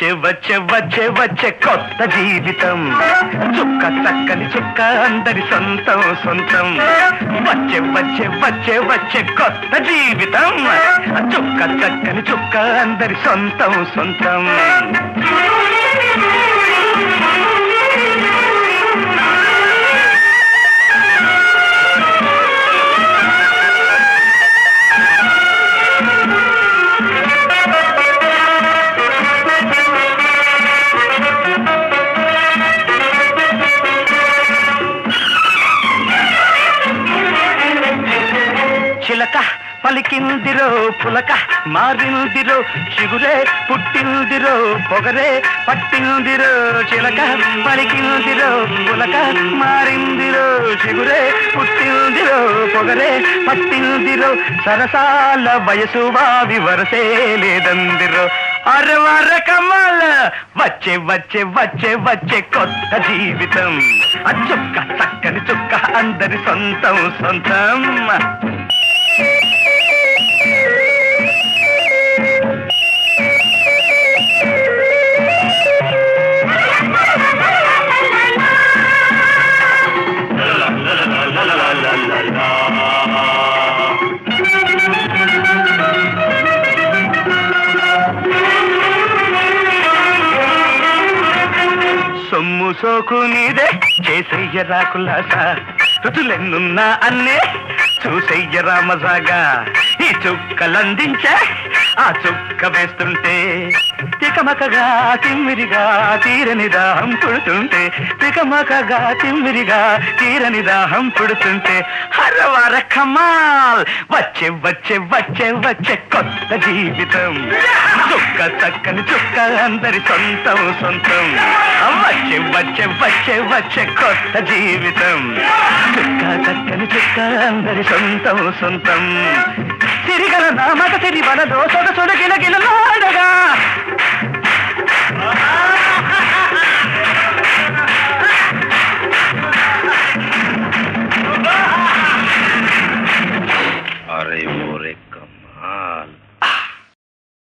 వచ్చే వచ్చే వచ్చే వచ్చే కొత్త జీవితం చుక్క చక్కని చుక్క అందరి సొంతం సొంతం వచ్చే వచ్చే వచ్చే వచ్చే కొత్త జీవితం చుక్క చక్కని చుక్క అందరి సొంతం సొంతం చిలక పలికిందిరో పులక మారిందిరో చిగురే పుట్టిందిరో పొగరే పట్టిందిరో చిలక పలికిందిరో పులక మారిందిరో చిగురే పుట్టిందిరో పొగరే పట్టిందిరో సరసాల వయసు వావి వరసే లేదందిరో అరవర కమల వచ్చే వచ్చే వచ్చే వచ్చే కొత్త జీవితం ఆ చుక్క చక్కని చుక్క అందరి సొంతం సొంతం సొమ్ము సోకు నీదే చేసెయ్యరా కులాస రుచులెన్నున్నా అన్నే చూసెయ్యరా మజాగా ఈ చుక్కలందించే ఆ చుక్క వేస్తుంటే తికమకగా తిమ్మిరిగా తీరని దాహం పుడుతుంటే తికమకగా తిమ్మిరిగా తీరని దాహం పుడుతుంటే హరవర కమాల్ వచ్చే వచ్చే వచ్చే వచ్చే కొత్త జీవితం చుక్క చక్కని చుక్క అందరి సొంతం సొంతం వచ్చే వచ్చే వచ్చే వచ్చే కొత్త జీవితం చుక్క చక్కని చుక్క అందరి సొంతం సొంతం సిరిగల నామక సిరి వలలో సొడ సొడ గిల గిలలాడగా